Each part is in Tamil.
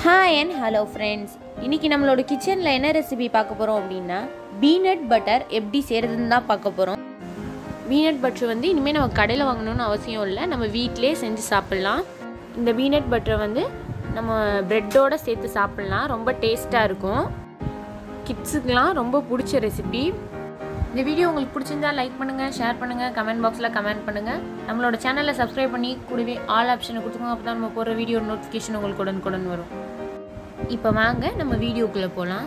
ஹாய் அண்ட் ஹலோ ஃப்ரெண்ட்ஸ் இன்னைக்கு நம்மளோட கிச்சனில் என்ன ரெசிபி பார்க்க போகிறோம் அப்படின்னா பீனட் பட்டர் எப்படி செய்கிறதுன்னு தான் பார்க்க போகிறோம் பீனட் பட்டர் வந்து இனிமேல் நம்ம கடையில் வாங்கணும்னு அவசியம் இல்லை நம்ம வீட்டிலே செஞ்சு சாப்பிட்லாம் இந்த பீனட் பட்டரை வந்து நம்ம ப்ரெட்டோட சேர்த்து சாப்பிட்லாம் ரொம்ப டேஸ்ட்டாக இருக்கும் கிட்ஸுக்கெலாம் ரொம்ப பிடிச்ச ரெசிபி இந்த வீடியோ உங்களுக்கு பிடிச்சிருந்தா லைக் பண்ணுங்கள் ஷேர் பண்ணுங்கள் கமெண்ட் பாக்ஸில் கமெண்ட் பண்ணுங்கள் நம்மளோட சேனலை சப்ஸ்கிரைப் பண்ணி கூடவே ஆல் ஆப்ஷனை கொடுத்துக்கோங்க அப்போ தான் நம்ம போகிற வீடியோ நோட்டிஃபிகேஷன் உங்களுக்கு உடனுக்குடன் வரும் இப்போ வாங்க நம்ம வீடியோக்குள்ளே போகலாம்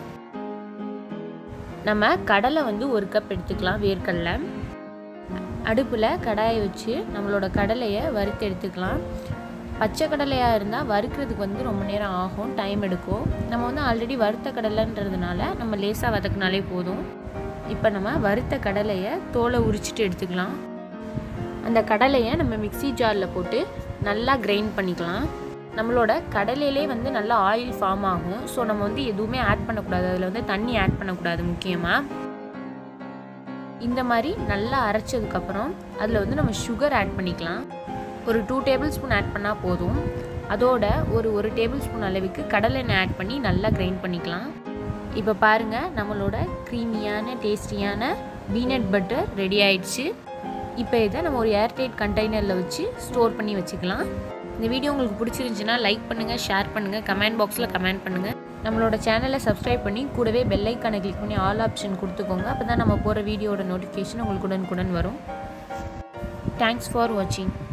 நம்ம கடலை வந்து ஒரு கப் எடுத்துக்கலாம் வேர்க்கடலை அடுப்பில் கடாயை வச்சு நம்மளோட கடலையை வறுத்து எடுத்துக்கலாம் பச்சை கடலையாக இருந்தால் வறுக்கிறதுக்கு வந்து ரொம்ப நேரம் ஆகும் டைம் எடுக்கும் நம்ம வந்து ஆல்ரெடி வறுத்த கடலைன்றதுனால நம்ம லேசாக வதக்குனாலே போதும் இப்போ நம்ம வறுத்த கடலையை தோலை உரிச்சிட்டு எடுத்துக்கலாம் அந்த கடலையை நம்ம மிக்ஸி ஜாரில் போட்டு நல்லா கிரைண்ட் பண்ணிக்கலாம் நம்மளோட கடலையிலே வந்து நல்லா ஆயில் ஃபார்ம் ஆகும் ஸோ நம்ம வந்து எதுவுமே ஆட் பண்ணக்கூடாது அதில் வந்து தண்ணி ஆட் பண்ணக்கூடாது முக்கியமாக இந்த மாதிரி நல்லா அரைச்சதுக்கப்புறம் அதில் வந்து நம்ம சுகர் ஆட் பண்ணிக்கலாம் ஒரு டூ டேபிள் ஸ்பூன் ஆட் பண்ணால் போதும் அதோட ஒரு ஒரு டேபிள் ஸ்பூன் அளவுக்கு கடலை எண்ணெய் ஆட் பண்ணி நல்லா கிரைண்ட் பண்ணிக்கலாம் இப்போ பாருங்கள் நம்மளோட க்ரீமியான டேஸ்டியான பீனட் பட்டர் ரெடி ஆயிடுச்சு இப்போ இதை நம்ம ஒரு ஏர்டைட் கண்டெய்னரில் வச்சு ஸ்டோர் பண்ணி வச்சுக்கலாம் இந்த வீடியோ உங்களுக்கு பிடிச்சிருந்துச்சுன்னா லைக் பண்ணுங்கள் ஷேர் பண்ணுங்கள் கமெண்ட் பாக்ஸில் கமெண்ட் பண்ணுங்கள் நம்மளோட சேனலை சப்ஸ்கிரைப் பண்ணி கூடவே பெல் ஐக்கானை கிளிக் பண்ணி ஆல் ஆப்ஷன் கொடுத்துக்கோங்க அப்போ தான் நம்ம போகிற வீடியோட நோட்டிஃபிகேஷன் உங்களுக்கு உடனுக்குடன் வரும் தேங்க்ஸ் ஃபார் வாட்சிங்